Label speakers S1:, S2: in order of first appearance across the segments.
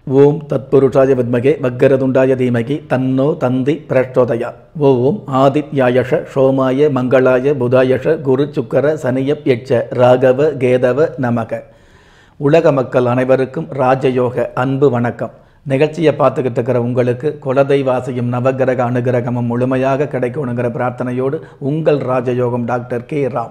S1: ஓம் தத்புருஷாய வித்மகே வக்கரதுண்டாய தீமகி தன்னோ தந்தி பிரச்சோதயா ஓம் ஆதித்யாயஷ சோமாய மங்களாய புதாயஷ குரு சுக்கர சனியப் எச்ச ராகவ கேதவ நமக உலக மக்கள் அனைவருக்கும் ராஜயோக அன்பு வணக்கம் நிகழ்ச்சியை பார்த்துக்கிட்டு இருக்கிற உங்களுக்கு குலதெய்வாசியும் நவகிரக அனுகிரகமும் முழுமையாக கிடைக்கணுங்கிற பிரார்த்தனையோடு உங்கள் ராஜயோகம் டாக்டர் கே ராம்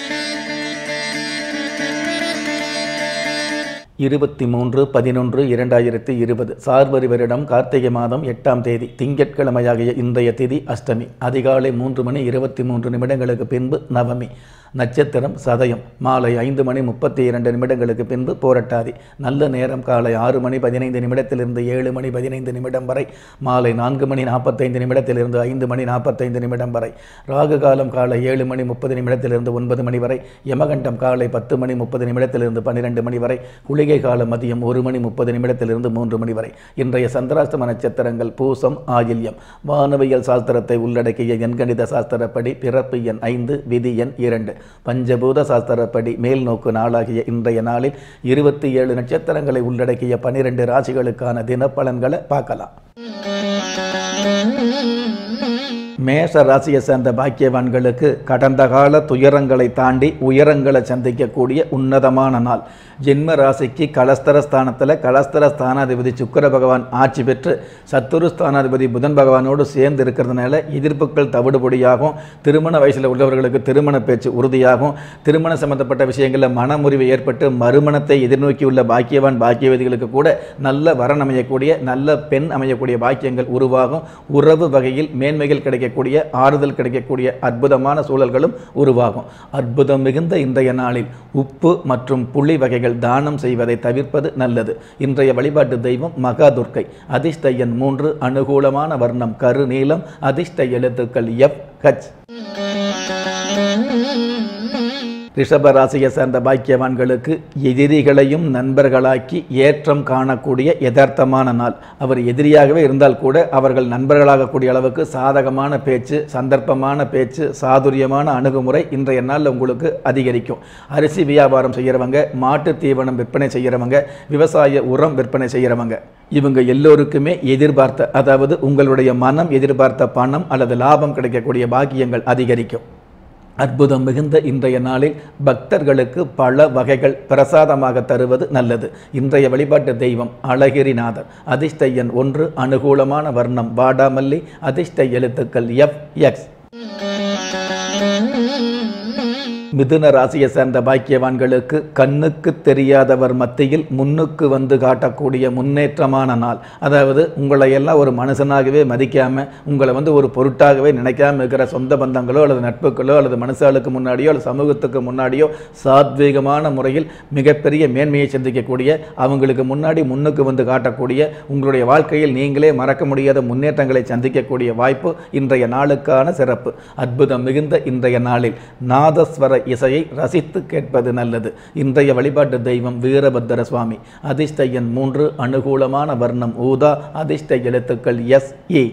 S1: இருபத்தி மூன்று பதினொன்று இரண்டாயிரத்தி இருபது சார்வரி வருடம் கார்த்திகை மாதம் எட்டாம் தேதி திங்கட்கிழமையாகிய இன்றைய திதி அஷ்டமி அதிகாலை மூன்று மணி இருபத்தி மூன்று நிமிடங்களுக்கு பின்பு நவமி நட்சத்திரம் சதயம் மாலை ஐந்து மணி முப்பத்தி இரண்டு நிமிடங்களுக்கு பின்பு போரட்டாதி நல்ல நேரம் காலை ஆறு மணி பதினைந்து நிமிடத்திலிருந்து ஏழு மணி பதினைந்து நிமிடம் வரை மாலை நான்கு மணி நாற்பத்தைந்து நிமிடத்திலிருந்து ஐந்து மணி நாற்பத்தைந்து நிமிடம் வரை ராகு காலம் காலை ஏழு மணி முப்பது நிமிடத்திலிருந்து ஒன்பது மணி வரை யமகண்டம் காலை பத்து மணி முப்பது நிமிடத்திலிருந்து பன்னிரெண்டு மணி வரை குளிகை காலம் மதியம் ஒரு மணி முப்பது நிமிடத்திலிருந்து மூன்று மணி வரை இன்றைய சந்திராஷ்டம நட்சத்திரங்கள் பூசம் ஆயில்யம் வானவியல் சாஸ்திரத்தை உள்ளடக்கிய எண்கணித சாஸ்திரப்படி பிறப்பு எண் ஐந்து விதி எண் இரண்டு பஞ்சபூத சாஸ்திரப்படி மேல் நோக்கு நாளாகிய இன்றைய நாளில் இருபத்தி ஏழு நட்சத்திரங்களை உள்ளடக்கிய பனிரெண்டு ராசிகளுக்கான தினப்பலன்களை பார்க்கலாம் மேஷ ராசியை சேர்ந்த பாக்கியவான்களுக்கு கடந்த கால துயரங்களை தாண்டி உயரங்களை சந்திக்கக்கூடிய உன்னதமான நாள் ஜென்ம ராசிக்கு கலஸ்தர ஸ்தானத்தில் கலஸ்தர ஸ்தானாதிபதி சுக்கர பகவான் ஆட்சி பெற்று சத்துரு ஸ்தானாதிபதி புதன் பகவானோடு சேர்ந்து இருக்கிறதுனால எதிர்ப்புகள் தவிடுபொடியாகும் திருமண வயசில் உள்ளவர்களுக்கு திருமண பேச்சு உறுதியாகும் திருமண சம்பந்தப்பட்ட விஷயங்களில் மனமுறிவு ஏற்பட்டு மறுமணத்தை எதிர்நோக்கியுள்ள பாக்கியவான் பாக்கியவதிகளுக்கு கூட நல்ல வரன் அமையக்கூடிய நல்ல பெண் அமையக்கூடிய பாக்கியங்கள் உருவாகும் உறவு வகையில் மேன்மைகள் கிடைக்கக்கூடிய ஆறுதல் கிடைக்கக்கூடிய அற்புதமான சூழல்களும் உருவாகும் அற்புதம் மிகுந்த இன்றைய நாளில் உப்பு மற்றும் புள்ளி வகைகள் தானம் செய்வதை தவிர்ப்பது நல்லது இன்றைய வழிபாட்டு தெய்வம் மகாதுர்க்கை அதிர்ஷ்ட எண் மூன்று அனுகூலமான வர்ணம் கருநீலம் அதிர்ஷ்ட எழுத்துக்கள் எஃப் ஹச் ரிஷப ராசியை சேர்ந்த பாக்கியவான்களுக்கு எதிரிகளையும் நண்பர்களாக்கி ஏற்றம் காணக்கூடிய யதார்த்தமான நாள் அவர் எதிரியாகவே இருந்தால் கூட அவர்கள் நண்பர்களாகக்கூடிய அளவுக்கு சாதகமான பேச்சு சந்தர்ப்பமான பேச்சு சாதுரியமான அணுகுமுறை இன்றைய நாளில் உங்களுக்கு அதிகரிக்கும் அரிசி வியாபாரம் செய்கிறவங்க மாட்டு தீவனம் விற்பனை செய்கிறவங்க விவசாய உரம் விற்பனை செய்கிறவங்க இவங்க எல்லோருக்குமே எதிர்பார்த்த அதாவது உங்களுடைய மனம் எதிர்பார்த்த பணம் அல்லது லாபம் கிடைக்கக்கூடிய பாக்கியங்கள் அதிகரிக்கும் அற்புதம் மிகுந்த இன்றைய நாளில் பக்தர்களுக்கு பல வகைகள் பிரசாதமாக தருவது நல்லது இன்றைய வழிபாட்டு தெய்வம் அழகிரிநாதர் அதிர்ஷ்ட எண் ஒன்று அனுகூலமான வர்ணம் வாடாமல்லி அதிர்ஷ்ட எழுத்துக்கள் எஃப் எக்ஸ் மிதுன ராசியை சேர்ந்த பாக்கியவான்களுக்கு கண்ணுக்கு தெரியாதவர் மத்தியில் முன்னுக்கு வந்து காட்டக்கூடிய முன்னேற்றமான நாள் அதாவது உங்களை எல்லாம் ஒரு மனுஷனாகவே மதிக்காம உங்களை வந்து ஒரு பொருட்டாகவே நினைக்காம இருக்கிற சொந்த பந்தங்களோ அல்லது நட்புகளோ அல்லது மனுஷாளுக்கு முன்னாடியோ அல்லது சமூகத்துக்கு முன்னாடியோ சாத்வீகமான முறையில் மிகப்பெரிய மேன்மையை சந்திக்கக்கூடிய அவங்களுக்கு முன்னாடி முன்னுக்கு வந்து காட்டக்கூடிய உங்களுடைய வாழ்க்கையில் நீங்களே மறக்க முடியாத முன்னேற்றங்களை சந்திக்கக்கூடிய வாய்ப்பு இன்றைய நாளுக்கான சிறப்பு அற்புதம் மிகுந்த இன்றைய நாளில் நாதஸ்வர இசையை ரசித்து கேட்பது நல்லது இன்றைய வழிபாட்டு தெய்வம் வீரபத்திர சுவாமி அதிர்ஷ்ட எண் மூன்று அனுகூலமான வர்ணம் ஊதா அதிர்ஷ்ட எழுத்துக்கள் எஸ் ஏ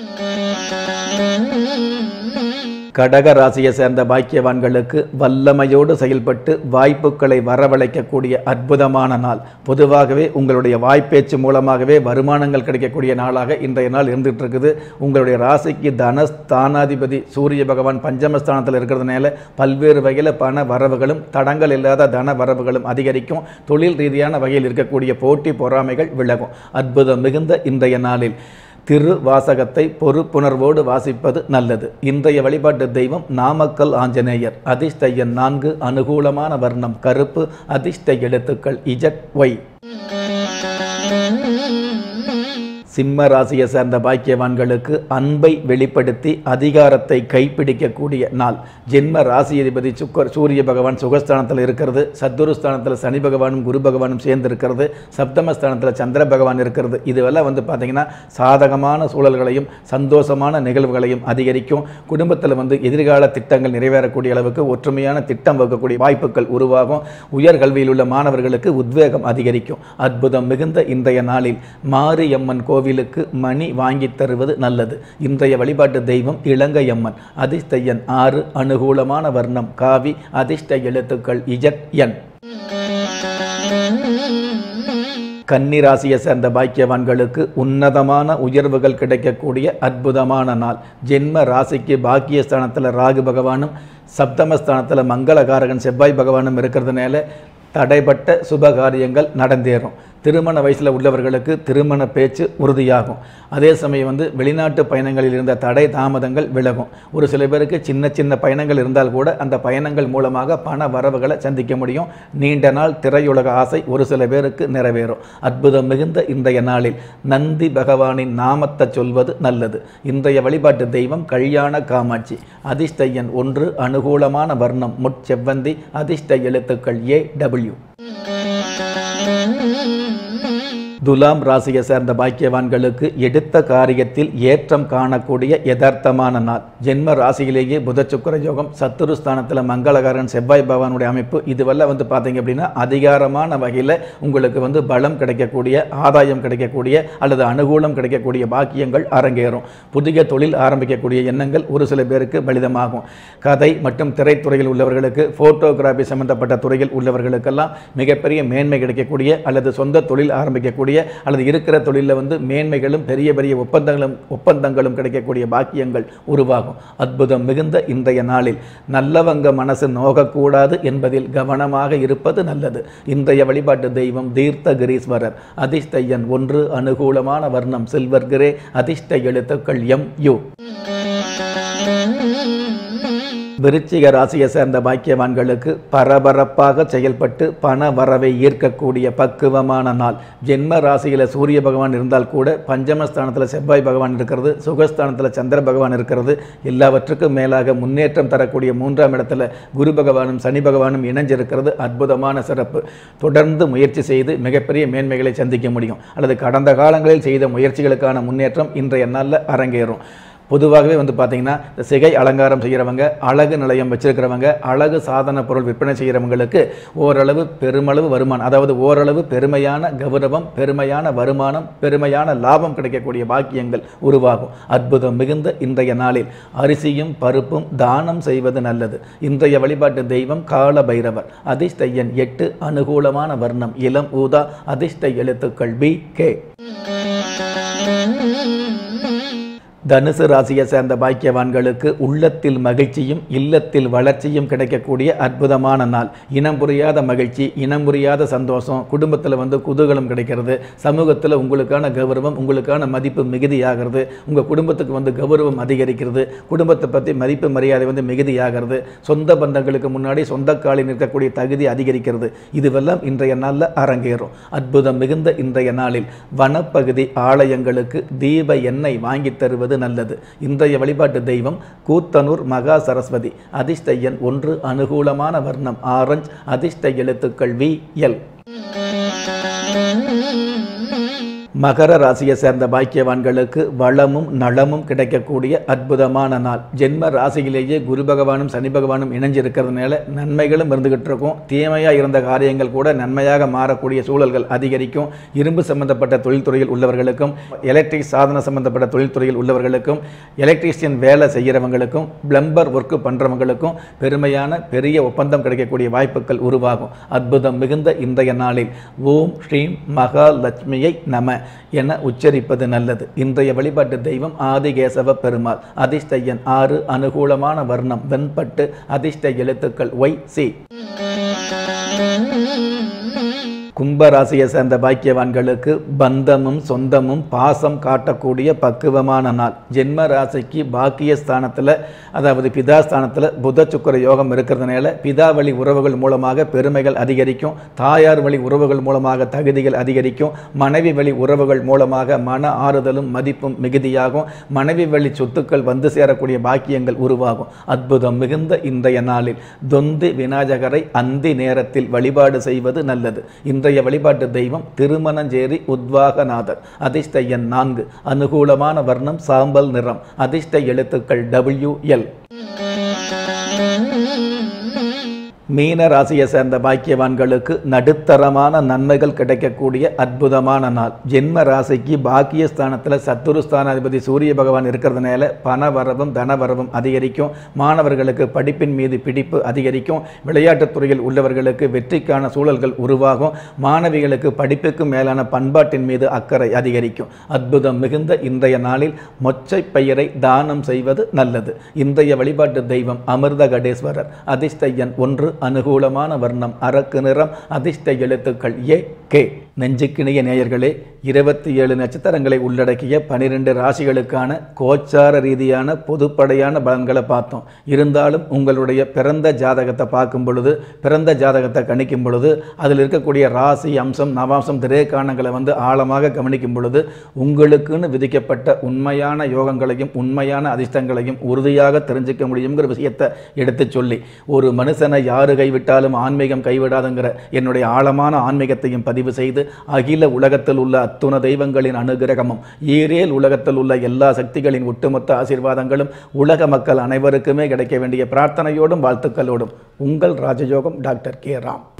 S1: கடக ராசியை சேர்ந்த பாக்கியவான்களுக்கு வல்லமையோடு செயல்பட்டு வாய்ப்புகளை வரவழைக்கக்கூடிய அற்புதமான நாள் பொதுவாகவே உங்களுடைய வாய்ப்பேச்சு மூலமாகவே வருமானங்கள் கிடைக்கக்கூடிய நாளாக இன்றைய நாள் இருந்துகிட்டு இருக்குது உங்களுடைய ராசிக்கு தனஸ்தானாதிபதி சூரிய பகவான் பஞ்சமஸ்தானத்தில் இருக்கிறதுனால பல்வேறு வகையில் பண வரவுகளும் தடங்கள் இல்லாத தன வரவுகளும் அதிகரிக்கும் தொழில் ரீதியான வகையில் இருக்கக்கூடிய போட்டி பொறாமைகள் விலகும் அற்புதம் மிகுந்த இன்றைய நாளில் திரு வாசகத்தை பொறுப்புணர்வோடு வாசிப்பது நல்லது இன்றைய வழிபாட்டு தெய்வம் நாமக்கல் ஆஞ்சநேயர் அதிர்ஷ்ட எண் நான்கு அனுகூலமான வர்ணம் கருப்பு அதிர்ஷ்ட எழுத்துக்கள் இஜட் ஒய் சிம்ம ராசியை சேர்ந்த பாக்கியவான்களுக்கு அன்பை வெளிப்படுத்தி அதிகாரத்தை கைப்பிடிக்கக்கூடிய நாள் ஜென்ம ராசியதிபதி சுக்கர் சூரிய பகவான் சுகஸ்தானத்தில் இருக்கிறது சத்துருஸ்தானத்தில் சனி பகவானும் குரு பகவானும் சேர்ந்து இருக்கிறது சப்தமஸ்தானத்தில் சந்திர பகவான் இருக்கிறது இதுவெல்லாம் வந்து பார்த்திங்கன்னா சாதகமான சூழல்களையும் சந்தோஷமான நிகழ்வுகளையும் அதிகரிக்கும் குடும்பத்தில் வந்து எதிர்கால திட்டங்கள் நிறைவேறக்கூடிய அளவுக்கு ஒற்றுமையான திட்டம் வகுக்கக்கூடிய வாய்ப்புகள் உருவாகும் உயர்கல்வியில் உள்ள மாணவர்களுக்கு உத்வேகம் அதிகரிக்கும் அற்புதம் மிகுந்த இன்றைய நாளில் மாரியம்மன் கோவிலுக்கு மணி வாங்கித் தருவது நல்லது இன்றைய வழிபாட்டு தெய்வம் இலங்கையம்மன் அதிர்ஷ்ட எண் ஆறு அனுகூலமான வர்ணம் காவி அதிர்ஷ்ட எழுத்துக்கள் இஜட் என் கன்னி ராசியை சேர்ந்த பாக்கியவான்களுக்கு உன்னதமான உயர்வுகள் கிடைக்கக்கூடிய அற்புதமான நாள் ஜென்ம ராசிக்கு பாக்கியஸ்தானத்தில் ராகு பகவானும் சப்தமஸ்தானத்தில் மங்களகாரகன் செவ்வாய் பகவானும் இருக்கிறதுனால தடைப்பட்ட சுபகாரியங்கள் நடந்தேறும் திருமண வயசில் உள்ளவர்களுக்கு திருமண பேச்சு உறுதியாகும் அதே சமயம் வந்து வெளிநாட்டு பயணங்களில் இருந்த தடை தாமதங்கள் விலகும் ஒரு சில பேருக்கு சின்ன சின்ன பயணங்கள் இருந்தால் கூட அந்த பயணங்கள் மூலமாக பண வரவுகளை சந்திக்க முடியும் நீண்ட நாள் திரையுலக ஆசை ஒரு சில பேருக்கு நிறைவேறும் அற்புதம் மிகுந்த இன்றைய நாளில் நந்தி பகவானின் நாமத்தை சொல்வது நல்லது இன்றைய வழிபாட்டு தெய்வம் கல்யாண காமாட்சி அதிர்ஷ்ட எண் ஒன்று அனுகூலமான வர்ணம் முட்செவ்வந்தி அதிர்ஷ்ட எழுத்துக்கள் ஏ டபிள்யூ துலாம் ராசியை சேர்ந்த பாக்கியவான்களுக்கு எடுத்த காரியத்தில் ஏற்றம் காணக்கூடிய யதார்த்தமான நாள் ஜென்ம ராசியிலேயே புத சுக்கர யோகம் சத்துருஸ்தானத்தில் மங்களகாரன் செவ்வாய் பகவானுடைய அமைப்பு இதுவெல்லாம் வந்து பார்த்தீங்க அப்படின்னா அதிகாரமான வகையில் உங்களுக்கு வந்து பலம் கிடைக்கக்கூடிய ஆதாயம் கிடைக்கக்கூடிய அல்லது அனுகூலம் கிடைக்கக்கூடிய பாக்கியங்கள் அரங்கேறும் புதிய தொழில் ஆரம்பிக்கக்கூடிய எண்ணங்கள் ஒரு சில பேருக்கு பலிதமாகும் கதை மற்றும் திரைத்துறையில் உள்ளவர்களுக்கு ஃபோட்டோகிராஃபி சம்பந்தப்பட்ட துறையில் உள்ளவர்களுக்கெல்லாம் மிகப்பெரிய மேன்மை கிடைக்கக்கூடிய அல்லது சொந்த தொழில் ஆரம்பிக்கக்கூடிய அல்லது இருக்கிற தொழிலில் வந்து மேன்மைகளும் பெரிய பெரிய ஒப்பந்தங்களும் ஒப்பந்தங்களும் கிடைக்கக்கூடிய பாக்கியங்கள் உருவாகும் அற்புதம் மிகுந்த இன்றைய நாளில் நல்லவங்க மனசு நோகக்கூடாது என்பதில் கவனமாக இருப்பது நல்லது இன்றைய வழிபாட்டு தெய்வம் தீர்த்தகிரீஸ்வரர் அதிர்ஷ்ட எண் ஒன்று அனுகூலமான வர்ணம் சில்வர் கிரே அதிர்ஷ்ட எழுத்துக்கள் எம் யு விருச்சிக ராசியை சேர்ந்த பாக்கியவான்களுக்கு பரபரப்பாக செயல்பட்டு பண வரவை ஈர்க்கக்கூடிய பக்குவமான நாள் ஜென்ம ராசியில் சூரிய பகவான் இருந்தால் கூட பஞ்சமஸ்தானத்தில் செவ்வாய் பகவான் இருக்கிறது சுகஸ்தானத்தில் சந்திர பகவான் இருக்கிறது எல்லாவற்றுக்கும் மேலாக முன்னேற்றம் தரக்கூடிய மூன்றாம் இடத்துல குரு பகவானும் சனி பகவானும் இணைஞ்சிருக்கிறது அற்புதமான சிறப்பு தொடர்ந்து முயற்சி செய்து மிகப்பெரிய மேன்மைகளை சந்திக்க முடியும் அல்லது கடந்த காலங்களில் செய்த முயற்சிகளுக்கான முன்னேற்றம் இன்றைய நாளில் அரங்கேறும் பொதுவாகவே வந்து பார்த்தீங்கன்னா இந்த சிகை அலங்காரம் செய்கிறவங்க அழகு நிலையம் வச்சிருக்கிறவங்க அழகு சாதன பொருள் விற்பனை செய்கிறவங்களுக்கு ஓரளவு பெருமளவு வருமானம் அதாவது ஓரளவு பெருமையான கௌரவம் பெருமையான வருமானம் பெருமையான லாபம் கிடைக்கக்கூடிய பாக்கியங்கள் உருவாகும் அற்புதம் மிகுந்த இன்றைய நாளில் அரிசியும் பருப்பும் தானம் செய்வது நல்லது இன்றைய வழிபாட்டு தெய்வம் கால பைரவர் அதிர்ஷ்ட எண் எட்டு அனுகூலமான வர்ணம் இளம் ஊதா அதிர்ஷ்ட எழுத்துக்கள் பி கே தனுசு ராசியை சேர்ந்த பாக்கியவான்களுக்கு உள்ளத்தில் மகிழ்ச்சியும் இல்லத்தில் வளர்ச்சியும் கிடைக்கக்கூடிய அற்புதமான நாள் இனம் புரியாத மகிழ்ச்சி இனம் புரியாத சந்தோஷம் குடும்பத்தில் வந்து குதூகலம் கிடைக்கிறது சமூகத்தில் உங்களுக்கான கௌரவம் உங்களுக்கான மதிப்பு மிகுதியாகிறது உங்கள் குடும்பத்துக்கு வந்து கௌரவம் அதிகரிக்கிறது குடும்பத்தை பற்றி மதிப்பு மரியாதை வந்து மிகுதியாகிறது சொந்த பந்தங்களுக்கு முன்னாடி சொந்த காலில் நிற்கக்கூடிய தகுதி அதிகரிக்கிறது இதுவெல்லாம் இன்றைய நாளில் அரங்கேறும் அற்புதம் மிகுந்த இன்றைய நாளில் வனப்பகுதி ஆலயங்களுக்கு தீப எண்ணெய் வாங்கித் தருவது நல்லது இன்றைய வழிபாட்டு தெய்வம் கூத்தனூர் மகா சரஸ்வதி அதிர்ஷ்ட எண் ஒன்று அனுகூலமான வர்ணம் ஆரஞ்ச் அதிர்ஷ்ட எழுத்துக்கள் வி எல் மகர ராசியை சேர்ந்த பாக்கியவான்களுக்கு வளமும் நலமும் கிடைக்கக்கூடிய அற்புதமான நாள் ஜென்ம ராசியிலேயே குரு பகவானும் சனி பகவானும் இணைஞ்சிருக்கிறதுனால நன்மைகளும் இருந்துகிட்டு இருக்கும் தீமையாக இருந்த காரியங்கள் கூட நன்மையாக மாறக்கூடிய சூழல்கள் அதிகரிக்கும் இரும்பு சம்பந்தப்பட்ட தொழில்துறையில் உள்ளவர்களுக்கும் எலக்ட்ரிக் சாதன சம்பந்தப்பட்ட தொழில்துறையில் உள்ளவர்களுக்கும் எலக்ட்ரீஷியன் வேலை செய்கிறவங்களுக்கும் பிளம்பர் ஒர்க்கு பண்ணுறவங்களுக்கும் பெருமையான பெரிய ஒப்பந்தம் கிடைக்கக்கூடிய வாய்ப்புகள் உருவாகும் அற்புதம் மிகுந்த இன்றைய நாளில் ஓம் ஸ்ரீம் மகாலட்சுமியை நம என உச்சரிப்பது நல்லது இன்றைய வழிபாட்டு தெய்வம் ஆதிகேசவ பெருமாள் அதிர்ஷ்ட எண் ஆறு அனுகூலமான வர்ணம் வெண்பட்டு அதிர்ஷ்ட எழுத்துக்கள் ஒய் சி கும்பராசியை சேர்ந்த பாக்கியவான்களுக்கு பந்தமும் சொந்தமும் பாசம் காட்டக்கூடிய பக்குவமான நாள் ஜென்ம ராசிக்கு பாக்கிய ஸ்தானத்தில் அதாவது பிதா ஸ்தானத்தில் புத சுக்கர யோகம் இருக்கிறதுனால பிதா வழி உறவுகள் மூலமாக பெருமைகள் அதிகரிக்கும் தாயார் வழி உறவுகள் மூலமாக தகுதிகள் அதிகரிக்கும் மனைவி வழி உறவுகள் மூலமாக மன ஆறுதலும் மதிப்பும் மிகுதியாகும் மனைவி வழி சொத்துக்கள் வந்து சேரக்கூடிய பாக்கியங்கள் உருவாகும் அற்புதம் மிகுந்த இன்றைய நாளில் தொந்தி விநாயகரை அந்தி நேரத்தில் வழிபாடு செய்வது நல்லது இன்றைய வழிபாட்டு தெய்வம் திருமணஞ்சேரி உத்வாகநாதர் அதிர்ஷ்ட எண் நான்கு அனுகூலமான வர்ணம் சாம்பல் நிறம் அதிர்ஷ்ட எழுத்துக்கள் டபிள்யூ எல் மீன ராசியை சேர்ந்த பாக்கியவான்களுக்கு நடுத்தரமான நன்மைகள் கிடைக்கக்கூடிய அற்புதமான நாள் ஜென்ம ராசிக்கு பாக்கியஸ்தானத்தில் சத்துருஸ்தானாதிபதி சூரிய பகவான் இருக்கிறதுனால பண வரவும் தன வரவும் அதிகரிக்கும் மாணவர்களுக்கு படிப்பின் மீது பிடிப்பு அதிகரிக்கும் விளையாட்டுத் துறையில் உள்ளவர்களுக்கு வெற்றிக்கான சூழல்கள் உருவாகும் மாணவிகளுக்கு படிப்புக்கு மேலான பண்பாட்டின் மீது அக்கறை அதிகரிக்கும் அற்புதம் மிகுந்த இன்றைய நாளில் மொச்சை பயிரை தானம் செய்வது நல்லது இன்றைய வழிபாட்டு தெய்வம் அமிர்த கடேஸ்வரர் அதிர்ஷ்ட எண் ஒன்று அனுகூலமான வர்ணம் அரக்கு நிறம் அதிர்ஷ்ட எழுத்துக்கள் ஏ கே நெஞ்சுக்கிணைய நேயர்களே இருபத்தி ஏழு நட்சத்திரங்களை உள்ளடக்கிய பனிரெண்டு ராசிகளுக்கான கோச்சார ரீதியான பொதுப்படையான பலன்களை பார்த்தோம் இருந்தாலும் உங்களுடைய பிறந்த ஜாதகத்தை பார்க்கும் பொழுது பிறந்த ஜாதகத்தை கணிக்கும் பொழுது அதில் இருக்கக்கூடிய ராசி அம்சம் நவாம்சம் திரேக்கானங்களை வந்து ஆழமாக கவனிக்கும் பொழுது உங்களுக்குன்னு விதிக்கப்பட்ட உண்மையான யோகங்களையும் உண்மையான அதிர்ஷ்டங்களையும் உறுதியாக தெரிஞ்சுக்க முடியுங்கிற விஷயத்தை எடுத்துச் சொல்லி ஒரு மனுஷனை யாரு கைவிட்டாலும் ஆன்மீகம் கைவிடாதுங்கிற என்னுடைய ஆழமான ஆன்மீகத்தையும் பதிவு செய்து அகில உலகத்தில் உள்ள அத்துண தெய்வங்களின் அனுகிரகமும் ஈரேல் உலகத்தில் உள்ள எல்லா சக்திகளின் ஒட்டுமொத்த ஆசீர்வாதங்களும் உலக மக்கள் அனைவருக்குமே கிடைக்க வேண்டிய பிரார்த்தனையோடும் வாழ்த்துக்களோடும் உங்கள் ராஜயோகம் டாக்டர் கே ராம்